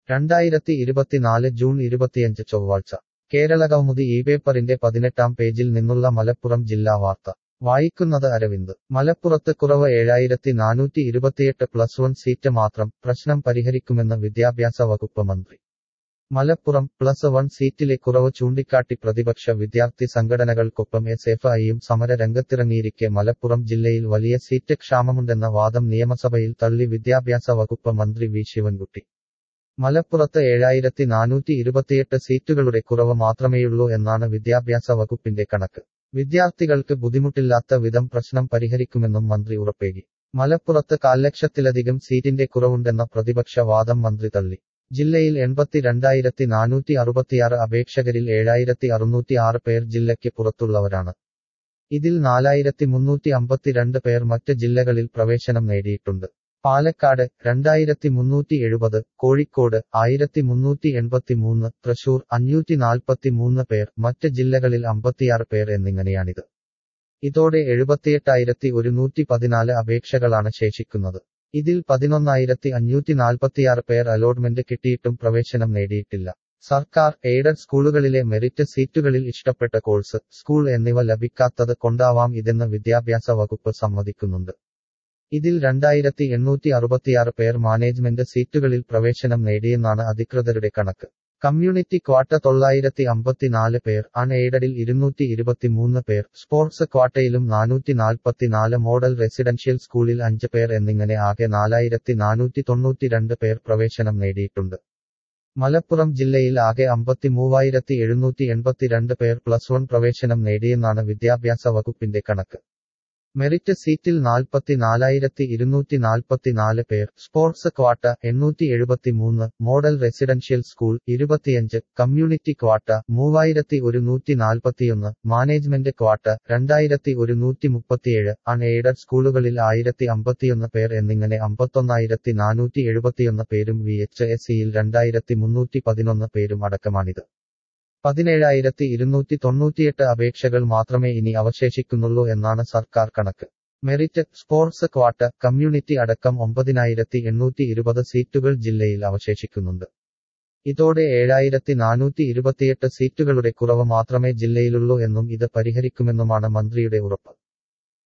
രണ്ടായിരത്തി ഇരുപത്തിനാല് ജൂൺ ഇരുപത്തിയഞ്ച് ചൊവ്വാഴ്ച കേരള കൗമുദി ഈ പേപ്പറിന്റെ പതിനെട്ടാം പേജിൽ നിന്നുള്ള മലപ്പുറം ജില്ലാ വാർത്ത വായിക്കുന്നത് അരവിന്ദ് മലപ്പുറത്ത് കുറവ് ഏഴായിരത്തി നാനൂറ്റി ഇരുപത്തിയെട്ട് പ്ലസ് വൺ സീറ്റ് മാത്രം പ്രശ്നം പരിഹരിക്കുമെന്ന് വിദ്യാഭ്യാസ വകുപ്പ് മന്ത്രി മലപ്പുറം പ്ലസ് വൺ സീറ്റിലെ കുറവ് ചൂണ്ടിക്കാട്ടി പ്രതിപക്ഷ വിദ്യാർത്ഥി സംഘടനകൾക്കൊപ്പം എസ് എഫ് ഐയും സമര രംഗത്തിറങ്ങിയിരിക്കെ മലപ്പുറം ജില്ലയിൽ വലിയ സീറ്റ് ക്ഷാമമുണ്ടെന്ന വാദം നിയമസഭയിൽ തള്ളി വിദ്യാഭ്യാസ വകുപ്പ് മന്ത്രി വി ശിവൻകുട്ടി മലപ്പുറത്ത് ഏഴായിരത്തി നാനൂറ്റി ഇരുപത്തിയെട്ട് സീറ്റുകളുടെ കുറവ് മാത്രമേയുള്ളൂ എന്നാണ് വിദ്യാഭ്യാസ വകുപ്പിന്റെ കണക്ക് വിദ്യാർത്ഥികൾക്ക് ബുദ്ധിമുട്ടില്ലാത്ത വിധം പ്രശ്നം പരിഹരിക്കുമെന്നും മന്ത്രി ഉറപ്പേകി മലപ്പുറത്ത് കാൽലക്ഷത്തിലധികം സീറ്റിന്റെ കുറവുണ്ടെന്ന പ്രതിപക്ഷ വാദം മന്ത്രി തള്ളി ജില്ലയിൽ എൺപത്തിരണ്ടായിരത്തി നാനൂറ്റി അറുപത്തിയാറ് അപേക്ഷകരിൽ ഏഴായിരത്തി അറുന്നൂറ്റി ആറ് പേർ ജില്ലയ്ക്ക് പുറത്തുള്ളവരാണ് ഇതിൽ നാലായിരത്തി മുന്നൂറ്റി അമ്പത്തിരണ്ട് പേർ മറ്റ് ജില്ലകളിൽ പ്രവേശനം നേടിയിട്ടുണ്ട് പാലക്കാട് രണ്ടായിരത്തി മുന്നൂറ്റി എഴുപത് കോഴിക്കോട് ആയിരത്തി മുന്നൂറ്റി എൺപത്തിമൂന്ന് തൃശൂർ അഞ്ഞൂറ്റി നാൽപ്പത്തിമൂന്ന് പേർ മറ്റ് ജില്ലകളിൽ അമ്പത്തിയാറ് പേർ എന്നിങ്ങനെയാണിത് ഇതോടെ എഴുപത്തിയെട്ടായിരത്തി ഒരുന്നൂറ്റി പതിനാല് അപേക്ഷകളാണ് ശേഷിക്കുന്നത് ഇതിൽ പതിനൊന്നായിരത്തി അഞ്ഞൂറ്റി നാൽപ്പത്തിയാറ് പേർ അലോട്ട്മെന്റ് കിട്ടിയിട്ടും പ്രവേശനം നേടിയിട്ടില്ല സർക്കാർ എയ്ഡഡ് സ്കൂളുകളിലെ മെറിറ്റ് സീറ്റുകളിൽ ഇഷ്ടപ്പെട്ട കോഴ്സ് സ്കൂൾ എന്നിവ ലഭിക്കാത്തത് കൊണ്ടാവാം ഇതെന്ന് വിദ്യാഭ്യാസ വകുപ്പ് സമ്മതിക്കുന്നുണ്ട് ഇതിൽ രണ്ടായിരത്തി എണ്ണൂറ്റി അറുപത്തിയാറ് പേർ മാനേജ്മെന്റ് സീറ്റുകളിൽ പ്രവേശനം നേടിയെന്നാണ് അധികൃതരുടെ കണക്ക് കമ്മ്യൂണിറ്റി ക്വാട്ട തൊള്ളായിരത്തി അമ്പത്തിനാല് പേർ അൺ എയ്ഡഡിൽ ഇരുന്നൂറ്റി ഇരുപത്തിമൂന്ന് പേർ സ്പോർട്സ് ക്വാട്ടയിലും നാനൂറ്റി നാൽപ്പത്തിനാല് മോഡൽ റെസിഡൻഷ്യൽ സ്കൂളിൽ അഞ്ച് പേർ എന്നിങ്ങനെ ആകെ നാലായിരത്തി നാനൂറ്റി തൊണ്ണൂറ്റിരണ്ട് പേർ പ്രവേശനം നേടിയിട്ടുണ്ട് മലപ്പുറം ജില്ലയിൽ ആകെ അമ്പത്തി മൂവായിരത്തി എഴുന്നൂറ്റി എൺപത്തിരണ്ട് പേർ പ്ലസ് വൺ പ്രവേശനം നേടിയെന്നാണ് വിദ്യാഭ്യാസ വകുപ്പിന്റെ കണക്ക് മെറിറ്റ് സീറ്റിൽ നാൽപ്പത്തി നാലായിരത്തി ഇരുന്നൂറ്റി നാൽപ്പത്തിനാല് പേർ സ്പോർട്സ് ക്വാട്ട എണ്ണൂറ്റി എഴുപത്തിമൂന്ന് മോഡൽ റെസിഡൻഷ്യൽ സ്കൂൾ ഇരുപത്തിയഞ്ച് കമ്മ്യൂണിറ്റി ക്വാട്ട മൂവായിരത്തി ഒരുന്നൂറ്റി നാൽപ്പത്തിയൊന്ന് മാനേജ്മെന്റ് ക്വാട്ട രണ്ടായിരത്തി ഒരുന്നൂറ്റി മുപ്പത്തിയേഴ് അൺ എയ്ഡഡ് സ്കൂളുകളിൽ ആയിരത്തി അമ്പത്തിയൊന്ന് പേർ എന്നിങ്ങനെ അമ്പത്തൊന്നായിരത്തി നാനൂറ്റി എഴുപത്തിയൊന്ന് പേരും വി എച്ച് എസ് സിയിൽ രണ്ടായിരത്തി മുന്നൂറ്റി പതിനൊന്ന് പേരും അടക്കമാണിത് പതിനേഴായിരത്തി ഇരുന്നൂറ്റി തൊണ്ണൂറ്റിയെട്ട് അപേക്ഷകൾ മാത്രമേ ഇനി അവശേഷിക്കുന്നുള്ളൂ എന്നാണ് സർക്കാർ കണക്ക് മെറിറ്റ് സ്പോർട്സ് ക്വാട്ട കമ്മ്യൂണിറ്റി അടക്കം ഒമ്പതിനായിരത്തി എണ്ണൂറ്റി ഇരുപത് സീറ്റുകൾ ജില്ലയിൽ അവശേഷിക്കുന്നുണ്ട് ഇതോടെ ഏഴായിരത്തി നാനൂറ്റി ഇരുപത്തിയെട്ട് സീറ്റുകളുടെ കുറവ് മാത്രമേ ജില്ലയിലുള്ളൂ എന്നും ഇത് പരിഹരിക്കുമെന്നുമാണ് മന്ത്രിയുടെ ഉറപ്പ്